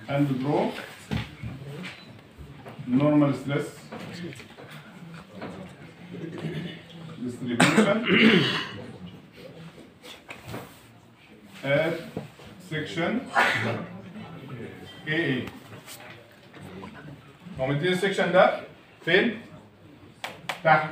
and draw normal stress distribution at section AA هو مديني السكشن ده فين؟ تحت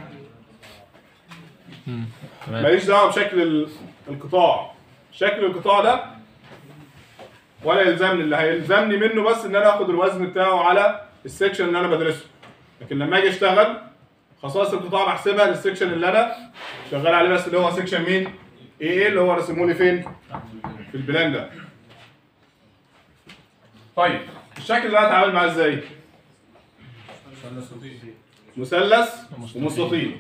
ماليش دعوه بشكل ال- القطاع شكل القطاع ده ولا يلزمني اللي هيلزمني منه بس ان انا اخد الوزن بتاعه على السكشن اللي انا بدرسه لكن لما اجي اشتغل خصائص القطاع بحسبها للسكشن اللي انا شغال عليه بس اللي هو سكشن مين؟ ايه ايه اللي هو رسمه لي فين؟ في البلان ده. طيب الشكل ده هتعامل معاه ازاي؟ مثلث ومستطيل.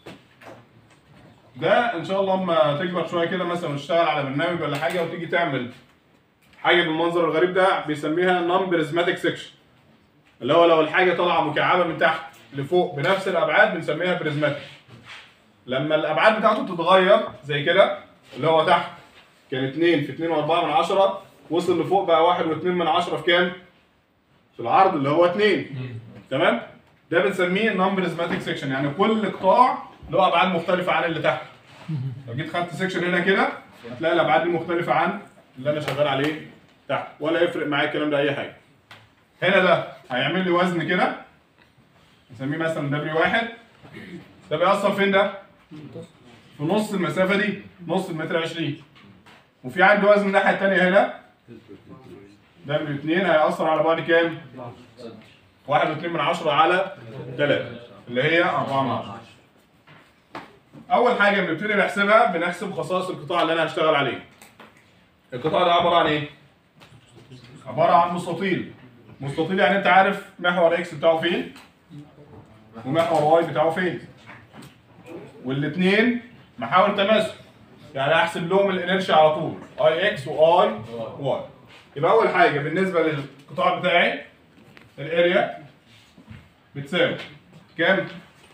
ده ان شاء الله اما تكبر شويه كده مثلا وتشتغل على برنامج ولا حاجه وتيجي تعمل حاجه بالمنظر الغريب ده بيسميها نون بريزماتيك سيكشن اللي هو لو الحاجه طالعه مكعبه من تحت لفوق بنفس الابعاد بنسميها بريزماتيك لما الابعاد بتاعته تتغير زي كده اللي هو تحت كان 2 في 2 و4 من 10 وصل لفوق بقى 1 و2 من 10 في كام؟ في العرض اللي هو 2 تمام؟ ده بنسميه نون بريزماتيك سيكشن يعني كل قطاع له ابعاد مختلفه عن اللي تحت لو جيت خدت سيكشن هنا كده هتلاقي الابعاد دي مختلفه عن اللي انا شغال عليه تحت ولا يفرق معايا الكلام ده اي حاجه هنا ده هيعمل لي وزن كده نسميه مثلا دبليو واحد ده بيأثر فين ده؟ في نص المسافه دي نص المتر 20 وفي عندي وزن الناحيه الثانيه هنا دبليو 2 هيأثر على بعد كام؟ واحد واتنين من عشرة على تلاتة اللي هي أربعة من عشرة. أول حاجة بنبتدي نحسبها بنحسب خصائص القطاع اللي أنا هشتغل عليه. القطاع ده عبارة عن إيه؟ عبارة عن مستطيل. مستطيل يعني أنت عارف محور إكس بتاعه فين؟ ومحور واي بتاعه فين؟ والاتنين محاور تماثل. يعني أحسب لهم الإنرشيا على طول أي إكس وأي واي. يبقى أول حاجة بالنسبة للقطاع بتاعي الاريا بتساوي كام؟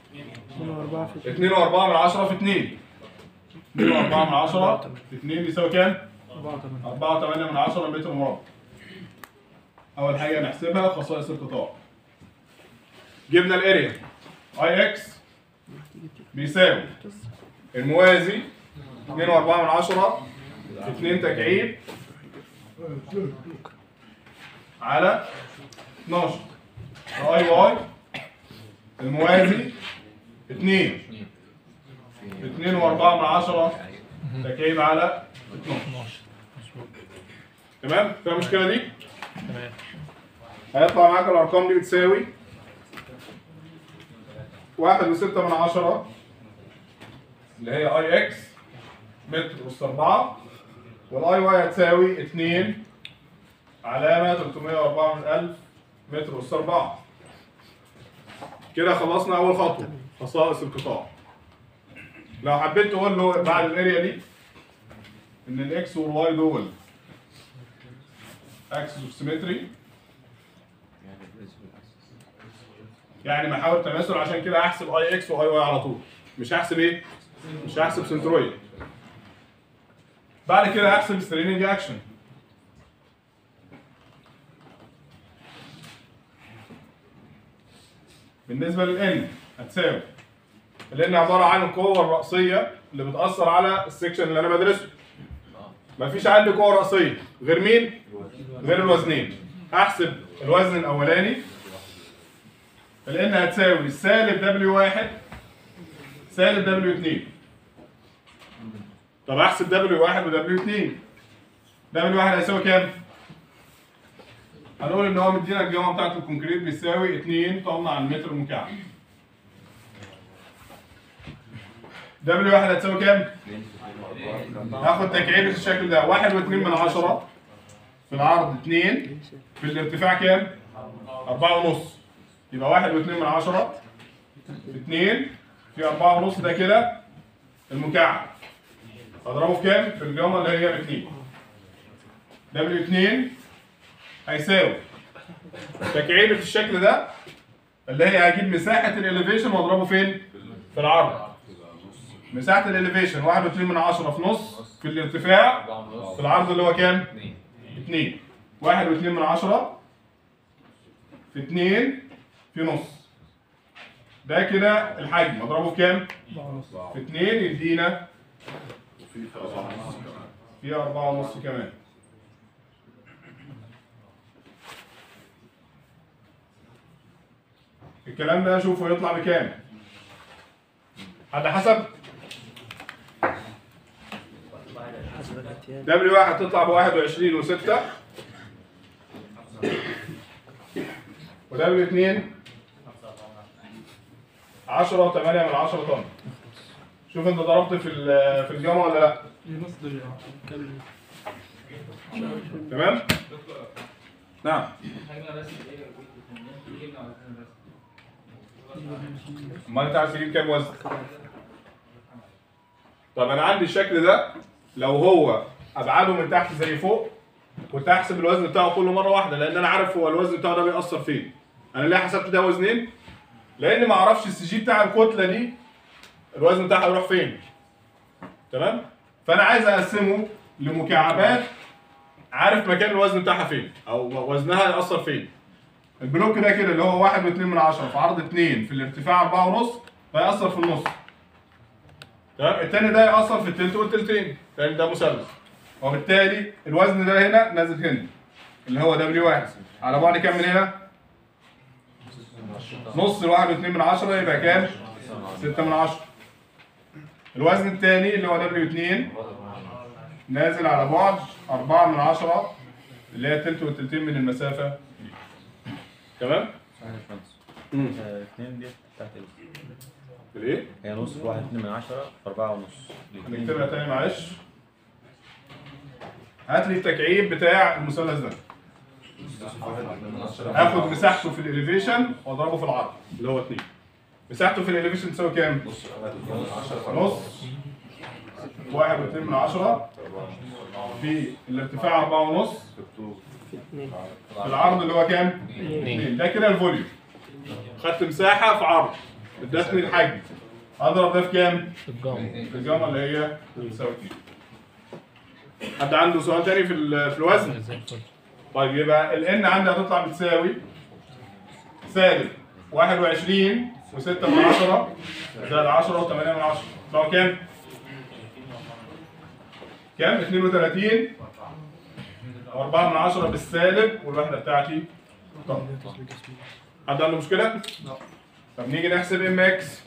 2 و4 من 10 في 2 2 و4 من 10 في 2 بيساوي كام؟ 4 و8 من 10 متر مربع أول حاجة نحسبها خصائص القطاع جبنا الاريا اي اكس بيساوي الموازي 2 و4 من 10 في 2 تكعيب على 12 اي واي الموازي 2 2 و4 من 10 تكعيب على 12 تمام؟ فيها المشكلة دي؟ تمام هيطلع معاك الأرقام دي بتساوي واحد وستة من عشرة اللي هي اي اكس متر أس أربعة والاي واي هتساوي اتنين علامة 304 من ألف متر أس أربعة كده خلصنا أول خطوة خصائص القطاع لو حبيت تقول له بعد الاريا دي إن الإكس والواي دول اكسس اوف سيمتري يعني محاور تماثل عشان كده هحسب اي اكس واي واي على طول مش هحسب ايه؟ مش هحسب سنترويد بعد كده هحسب ستريننج اكشن بالنسبه للان هتساوي لان عباره عن القوه الرأسيه اللي بتأثر على السكشن اللي انا بدرسه مفيش عندي قوه رأسيه غير مين؟ غير الوزنين هحسب الوزن الاولاني الان هتساوي سالب دبليو واحد سالب دبليو 2 طب احسب دبليو واحد ودبليو 2 دبليو واحد هيساوي كام؟ هنقول ان هو مدينا الجامعه بتاعت الكونكريت بيساوي 2 طن على المتر المكعب دبليو واحد هتساوي كام؟ هاخد تكعيب الشكل ده واحد واتنين من عشرة في العرض اتنين في الارتفاع كام؟ أربعة ونص يبقى واحد واتنين من عشرة في اتنين في أربعة ونص ده كده المكعب أضربه في كام؟ في الجامعة اللي هي باتنين دبليو اتنين هيساوي تكعيبة الشكل ده اللي هي هجيب مساحة الاليفيشن واضربه فين؟ في العرض مساحة الاليفيشن واحد واتنين من عشرة في نص في الارتفاع في العرض اللي هو كام؟ اتنين واحد واتنين من عشرة في 2 في نص ده كده الحجم اضربه في كام؟ في 2 يدينا في أربعة ونص كمان الكلام ده شوفوا يطلع بكام حد حسب دبليو واحد تطلع بواحد وعشرين وستة ودبليو اتنين عشرة وثمانية من عشرة طن شوف انت ضربت في ال- في الجامعة ولا لا تمام نعم امال انت عايز تجيب كام وزن طب انا عندي الشكل ده لو هو ابعاده من تحت زي فوق كنت هحسب الوزن بتاعه كله مره واحده لان انا عارف هو الوزن بتاعه ده بيأثر فين انا ليه حسبت ده وزنين لان ما اعرفش السي جي بتاع الكتله دي الوزن بتاعها يروح فين تمام فانا عايز اقسمه لمكعبات عارف مكان الوزن بتاعها فين او وزنها يأثر فين البلوك ده كده اللي هو واحد واتنين من عشرة في عرض اتنين في الارتفاع أربعة ونص فيأثر في النص تمام التاني ده يأثر في التلت والتلتين لأن ده مثلث وبالتالي الوزن ده هنا نازل هنا اللي هو دبليو واحد على بعد كام من هنا؟ نص الواحد واتنين من عشرة يبقى كام؟ ستة من عشرة الوزن التاني اللي هو دبليو اتنين نازل على بعد أربعة من عشرة اللي هي التلت والتلتين من المسافة دي. تمام؟ ثانية يا باشمهندس. آه، اتنين دي بتاعت ال- الايه؟ هي نص في واحد اتنين من عشرة في أربعة ونص الاتنين هنكتبها تاني معلش هات لي التكعيب بتاع المثلث ده هاخد مساحته في الاليفيشن واضربه في العرض اللي هو 2 مساحته في الاليفيشن تساوي كام؟ نص واحد واتنين من عشرة في الارتفاع أربعة ونص في العرض اللي هو كام؟ اتنين ده كده الفوليوم خدت مساحة في عرض ادتني الحجم اضرب ده في كام؟ في الجامعة اللي هي بتساوي اتنين حد عنده سؤال تاني في ال- في الوزن؟ طيب يبقى ال n عندي هتطلع بتساوي سالب 21 و6 من 10 زائد 10 و8 من 10 يطلعوا كام؟ كام؟ 32 و4 من 10 بالسالب والوحدة بتاعتي طن حد عنده مشكلة؟ طب نيجي نحسب ام اكس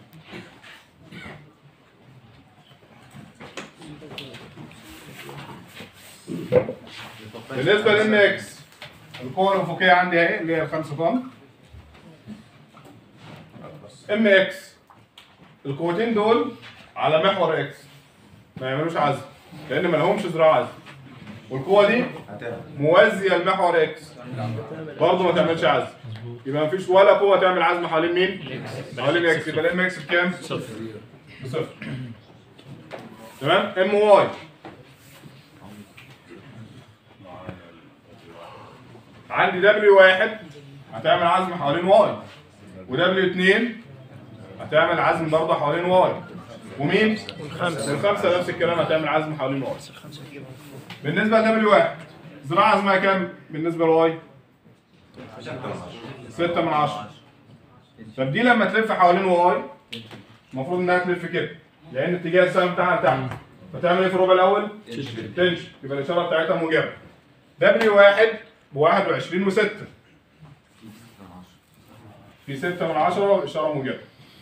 بالنسبة لام اكس القوة الأفقية عندي اهي اللي هي 5 طن ام اكس القوتين دول على محور اكس ما يعملوش عزم لأن ما لهمش ذراع عزم والقوة دي موازية لمحور اكس برضه ما تعملش عزم يبقى مفيش ولا قوة تعمل عزم حوالين مين؟ حوالين اكس يبقى الام اكس بكام؟ صفر بصفر تمام؟ ام واي عندي دبليو واحد هتعمل عزم حوالين واي ودبليو اتنين هتعمل عزم برضه حوالين واي ومين؟ الخمسة الخمسة نفس الكلام هتعمل عزم حوالين واي بالنسبة لدبليو واحد ذراع عزمها كام بالنسبة لواي؟ ستة من عشرة طب دي لما تلف حوالين واي المفروض انها تلف كده لان اتجاه السهم بتاعها تحت فتعمل ايه في الربع الاول؟ تنشن يبقى الاشاره بتاعتها موجبه دبليو واحد ب 21 و6 في 6 من 10 والاشاره موجبه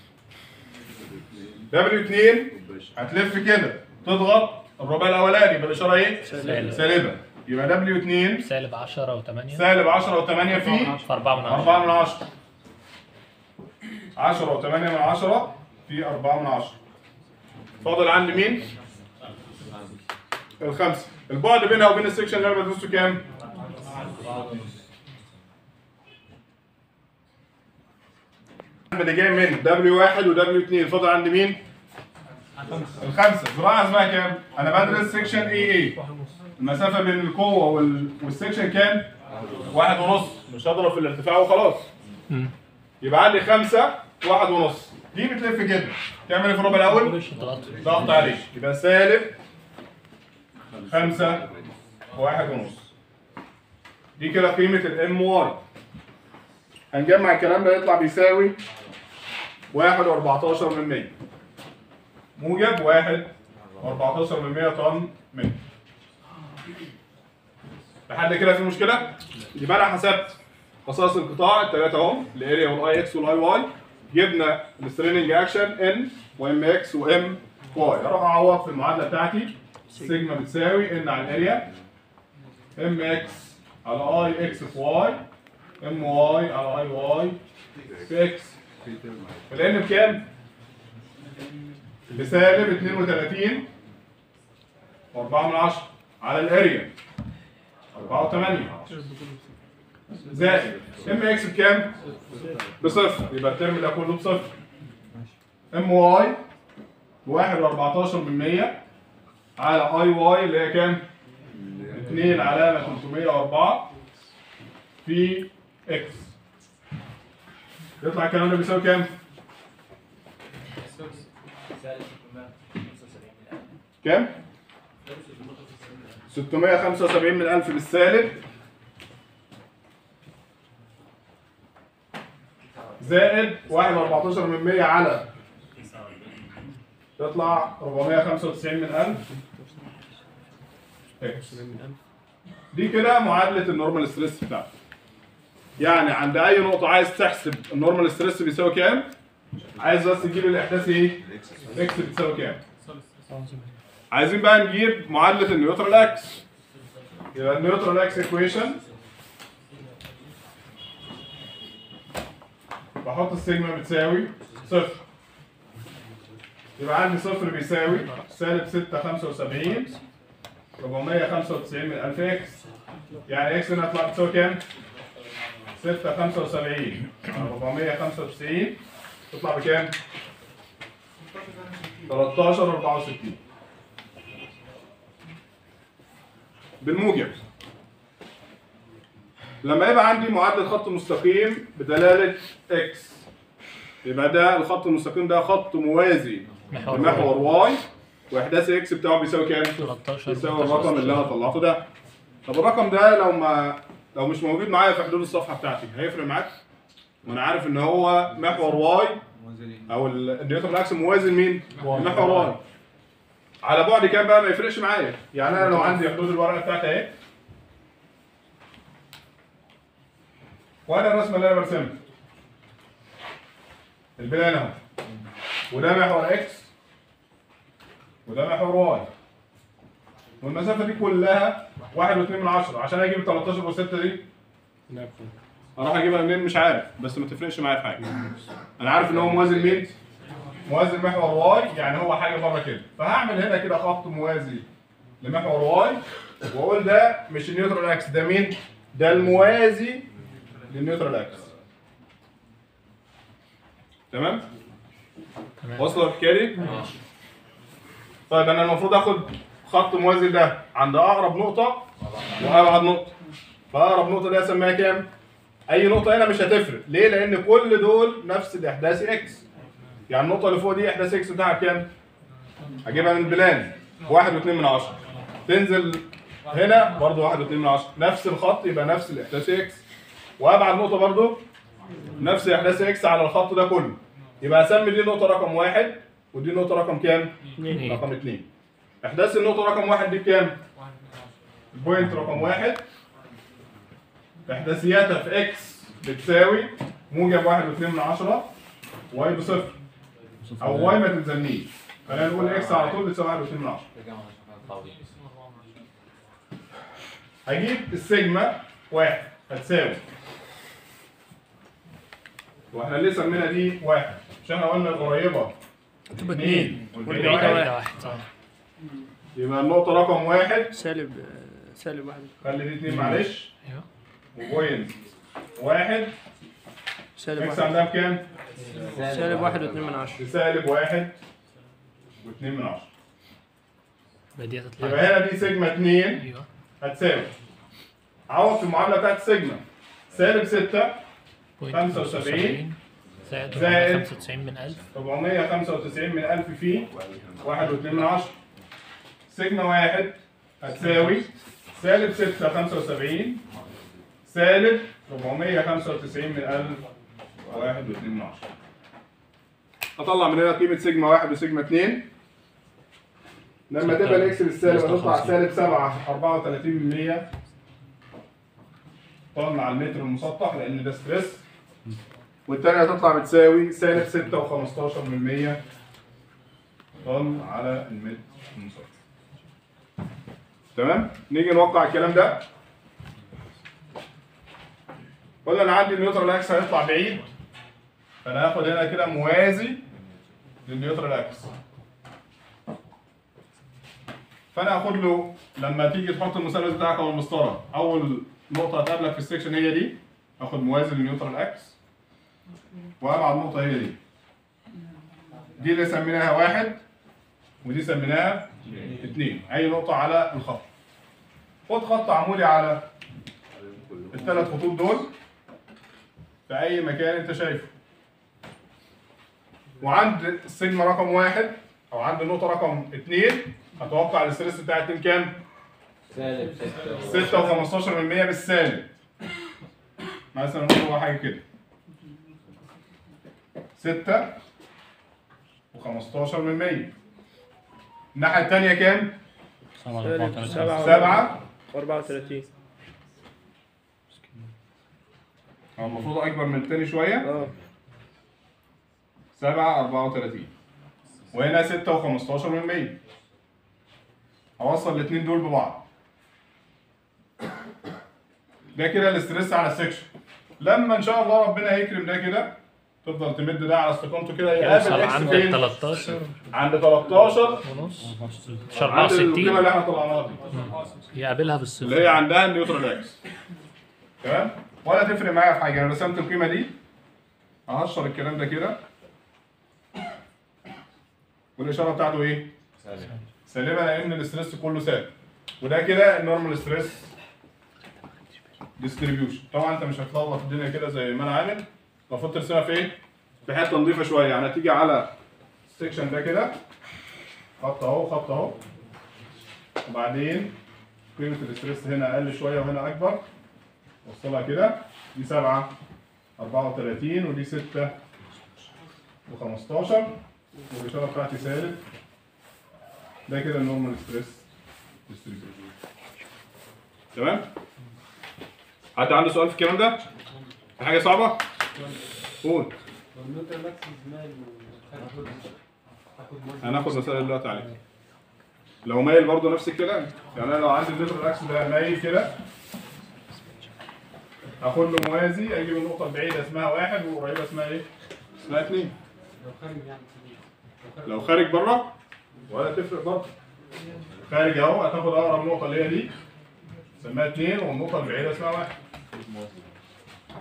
دبليو 2 هتلف كده تضغط الربع الاولاني يبقى الاشاره ايه؟ سالب. سالبه يبقى دبليو 2 سالب 10 و8 سالب 10 و8 في في 4 من 10 4 من 10 10 و8 من 10 في 4 من 10 فاضل عندي مين؟ الخمسة البعد بينها وبين السكشن اللي انا بدرسه كام؟ اللي جاي من W1 و W2 فاضل عندي مين؟ الخمسة زراعة اسمها كام؟ أنا بدرس سكشن اي اي المسافة بين القوة وال... والسكشن كام؟ واحد ونص مش هضرب في الارتفاع وخلاص يبقى عندي خمسة واحد ونص دي بتلف كده تعمل ايه في الربع الأول؟ ضغط ضغط عليه يبقى سالب خمسة واحد ونص دي كده قيمة الام واي هنجمع الكلام ده يطلع بيساوي واحد واربعتاشر من مية موجب واحد واربعتاشر من مية طن متر لحد كده في مشكلة؟ يبقى أنا حسبت خصائص القطاع التلاتة اهم الاريا والاي اكس والاي واي جبنا الستريننج اكشن ان وام اكس وام واي اروح اعوض في المعادله بتاعتي سيجما بتساوي ان على الاريا ام اكس على اي اكس في واي ام واي على اي واي في اكس الان بكام؟ بسالب 32 و4 من 10 على الاريا 4 و8 زائد ام اكس بكام؟ بصفر يبقى الترم ده كله بصفر ام واي بواحد واربعتاشر من مية على اي واي اللي هي كام؟ اتنين علامة 304 في اكس يطلع الكلام ده بيساوي كام؟ كام؟ 675 من 1000 بالسالب زائد 1.14 من 100 على يطلع 495 من 1000 إكس. دي كده معادلة النورمال ستريس بتاعتك يعني عند أي نقطة عايز تحسب النورمال ستريس بيساوي كام؟ عايز بس تجيب الإحداث إيه؟ إكس بتساوي كام؟ عايزين بقى نجيب معادلة النيوترال اكس يبقى النيوترال اكس ايكويشن بحط السيجما بتساوي صفر يبقى عندي صفر بيساوي سالب ستة خمسة وسبعين ربعمية خمسة وتسعين من ألف إكس يعني إكس هنا هتطلع بتساوي كام؟ ستة خمسة وسبعين ربعمية خمسة وتسعين تطلع بكام؟ تلاتاشر أربعة وستين بالموجب لما يبقى عندي معادلة خط مستقيم بدلالة اكس يبقى ده الخط المستقيم ده خط موازي محور لمحور واي واحداث اكس بتاعه بيساوي كام؟ 13 بيساوي الرقم اللي انا طلعته ده طب الرقم ده لو ما لو مش موجود معايا في حدود الصفحة بتاعتي هيفرق معاك؟ ما انا عارف ان هو محور واي او ال- النيوتن اكس موازي لمين؟ لمحور واي على بعد كام بقى ما يفرقش معايا يعني انا لو عندي حدود الورقه بتاعتي اهي وانا الرسمه اللي انا برسمها البلان اهو وده محور اكس وده محور واي والمسافه دي كلها واحد واتنين من عشرة عشان اجيب 13 وستة دي اروح اجيبها منين مش عارف بس ما تفرقش معايا في حاجه انا عارف ان هو موازي لمين موازي لمحور واي يعني هو حاجه بره كده فهعمل هنا كده خط موازي لمحور واي واقول ده مش النيوترال اكس ده مين ده الموازي للنيوترال اكس تمام تمام. واصله الحكايه دي طيب انا المفروض اخد خط موازي ده عند اقرب نقطه وابعد نقطه فاقرب نقطه دي اسميها كام اي نقطه هنا مش هتفرق ليه لان كل دول نفس الاحداث اكس يعني النقطه اللي فوق دي احداث اكس بتاعها كام هجيبها من بلان واحد واتنين من عشرة تنزل هنا برضو واحد واتنين من عشرة نفس الخط يبقى نفس الاحداث اكس وابعد نقطه برضو نفس احداث اكس على الخط ده كله يبقى اسمي دي نقطه رقم واحد ودي نقطه رقم كام اتنين. رقم اتنين احداث النقطه رقم واحد دي بكام البوينت رقم واحد احداثياتها في اكس بتساوي موجب واحد واتنين من عشرة واي بصفر او واي ما تلزمنيش خلينا نقول اكس على طول بتساوي واحد واتنين من عشرة هجيب السيجما واحد هتساوي واحنا ليه سمينا دي واحد مش احنا قلنا القريبة تبقى اتنين اتنين والبعيدة والبعيدة واحد واحد اه يبقى النقطة رقم واحد سالب آه، سالب واحد خلي دي اتنين معلش ايوه وبوينت واحد سالب اكس واحد عندها بكام؟ سالب واحد واتنين من عشرة بسالب واحد واتنين من عشرة يبقى دي هتطلع يبقى هنا دي سيجما اتنين ايوه هتساوي عوض في المعادلة بتاعت سيجما سالب ستة بوينت 75 زائد زائد 95 من 1000 495 من 1000 في واحد واتنين من عشرة سيجما واحد هتساوي سالب ستة خمسة وسبعين سالب 495 من 1000 واحد واتنين من عشرة اطلع من هنا قيمة سيجما واحد وسيجما اتنين لما تبقى الاكس بالسالب هتطلع سالب 7 34 من 100 طن على المتر المسطح لان ده ستريس والتانية هتطلع بتساوي سالب 6 و15 من 100 طن على المتر المسطح تمام نيجي نوقع الكلام ده قلنا انا عندي النيوترال اكس هيطلع بعيد فانا هاخد هنا كده موازي للنيوترال اكس فانا هاخد له لما تيجي تحط المثلث بتاعك او المسطره اول نقطه هتقابلك في السكشن هي دي اخد موازي للنيوترال اكس وابعد نقطه هي دي دي اللي سميناها واحد ودي سميناها اتنين اي نقطه على الخط خد خط عمودي على الثلاث خطوط دول في اي مكان انت شايفه وعند السيجما رقم واحد او عند النقطه رقم اتنين اتوقع الاستريس بتاع اتنين كام؟ سالب ستة 6 و15 من 100 بالسالب مثلا نقول هو حاجه كده 6 و15 من 100 الناحيه الثانيه كام؟ سالب 7 7 34 هو المفروض اكبر من الثاني شويه اه 7 34 وهنا 6 و15 من 100 هوصل الاثنين دول ببعض ده كده الاستريس على السكشن لما ان شاء الله ربنا يكرم ده كده تفضل تمد ده على استقامته كده يوصل يقابل اكس عند فين؟ 13 عند 13 ونص مش عند القيمه 64 اللي احنا طلعناها دي يقابلها اللي بالصفر هي عندها النيوترال اكس تمام ولا تفرق معايا في حاجه انا رسمت القيمه دي هقشر الكلام ده كده والاشاره بتاعته ايه؟ سالب سالبه لان الاستريس كله ثابت وده كده النورمال ستريس ديستريبيوشن طبعا انت مش هتلخبط الدنيا كده زي ما انا عامل المفروض ترسمها في ايه؟ في حته نظيفه شويه يعني هتيجي على السكشن ده كده خط اهو خط اهو وبعدين قيمه الاستريس هنا اقل شويه وهنا اكبر وصلها كده دي 7 34 ودي 6 و15 والاشاره بتاعتي سالب ده كده النورمال ستريس ديستريبيوشن تمام حد عنده سؤال في الكلام ده في حاجه صعبه قول هناخد مسألة دلوقتي عليه لو مايل برضه نفس الكلام يعني انا لو عندي الليتر اكس ده مايل كده هاخد له موازي اجيب النقطة البعيدة اسمها واحد والقريبة اسمها ايه؟ اسمها اتنين لو خارج بره ولا تفرق برضه خارج اهو هتاخد اقرب نقطة اللي هي دي اسمها اتنين والنقطة البعيدة اسمها واحد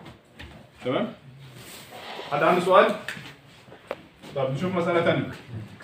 تمام؟ حد عنده سؤال؟ طب نشوف مسألة تانية